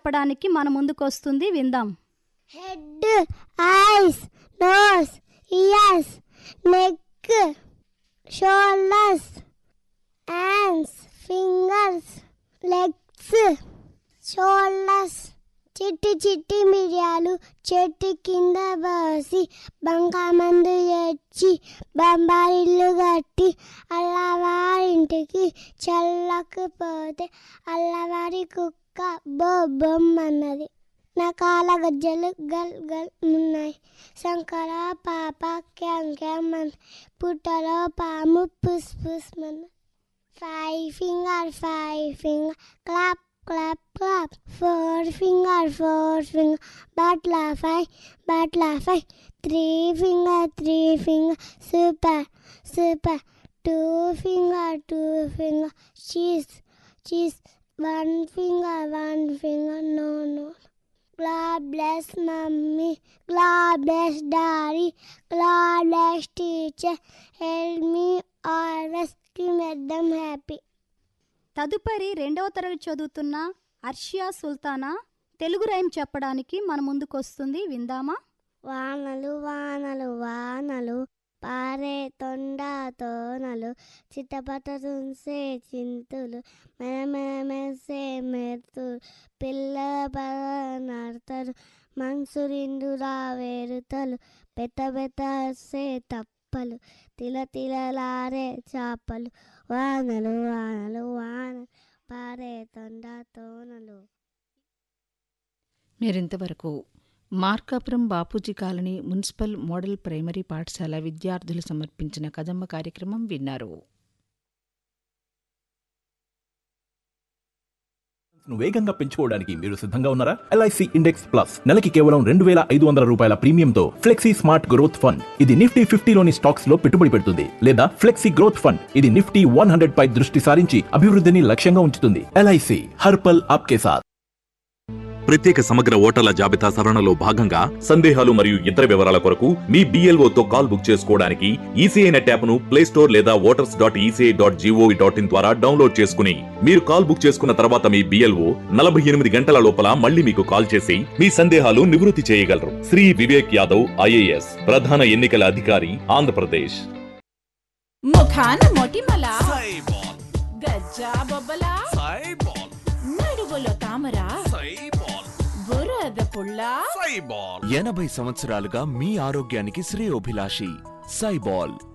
చెప్పడానికి మన ముందుకు వస్తుంది విందాం head, eyes, nose, ears, neck, shoulders, hands, fingers, legs, shoulders. చిట్టి చిట్టి మిరియాలు చెట్టు కింద పోసి బంకామందు తెచ్చి బంబారిల్లు కట్టి అల్లవారింటికి చల్లకపోతే అల్లవారి కుక్క బొమ్మన్నది నా కాల గజ్జలు గల్ గల్ ఉన్నాయి శంకర పాప క్యాం క్యాం అన్ పుట్టలో పాము పుస్ పుస్ మన five finger five finger clap clap clap four finger four finger బాట్లా ఫైవ్ బాట్లా five three finger three finger super super two finger two finger cheese cheese one finger one finger no no God bless mommy. God bless daddy. God bless teacher. Help me always to make them happy. తదుపరి రెండవ తరగతి చదువుతున్న Arshiya Sultana Telugu rhyme చెప్పడానికి మన ముందుకు వస్తుంది విందామా వానలు వానలు వానలు పారే తొండ తోనలు చిట్టపట తుంసే చింతులు మెరమెరమెసే మెరుతులు పిల్ల నడతలు మనసురిండురా వేరుతలు పెద్ద పెద్దసే తప్పలు తిల తిలలారే చేపలు వానలు వానలు వానలు పారే తొండ తోనలు మీరింతవరకు Markapuram Bapuji colony municipal model primary పాఠశాల విద్యార్థులు సమర్పించిన కదమ్మ కార్యక్రమం విన్నారు ను వేగంగా పెంచుకోవడానికి మీరు సిద్ధంగా ఉన్నారా ఎల్ఐసి ఇండెక్స్ ప్లస్ నెలకి కేవలం రెండు వేల ఐదు వందల రూపాయల ప్రీమియంతో ఫ్లెక్సీ స్మార్ట్ గ్రోత్ ఫండ్ ఇది నిఫ్టీ ఫిఫ్టీలోని స్టాక్స్ లో పెట్టుబడి పెడుతుంది లేదా ఫ్లెక్సీ గ్రోత్ ఫండ్ ఇది నిఫ్టీ వన్ హండ్రెడ్ పై దృష్టి సారించి అభివృద్ధిని లక్ష్యంగా ఉంచుతుంది ఎల్ఐసి హర్పల్ ఆప్కే సాత్ ప్రత్యేక సమగ్ర ఓటర్ల జాబితా సవరణలో భాగంగా సందేహాలు మరియు ఇతర వివరాల కొరకు మీ BLO తో కాల్ బుక్ చేసుకోవడానికి ఈసీఐ నెట్ యాప్ను ప్లే స్టోర్ లేదా voters dot ECI dot G O V dot in ద్వారా డౌన్లోడ్ చేసుకుని మీరు కాల్ బుక్ చేసుకున్న తర్వాత మీ బిఎల్ఓ నలభై ఎనిమిది గంటల లోపల మళ్ళీ మీకు కాల్ చేసి మీ సందేహాలు నివృత్తి చేయగలరు శ్రీ వివేక్ యాదవ్ ఐఏఎస్ ప్రధాన ఎన్నికల అధికారి ఆంధ్రప్రదేశ్ ముఖాన మొటిమల గజ్జా బొబ్బల నడువులో తామర బురద పుల్ల ఎనభై సంవత్సరాలుగా మీ ఆరోగ్యానికి శ్రేయోభిలాషి సైబాల్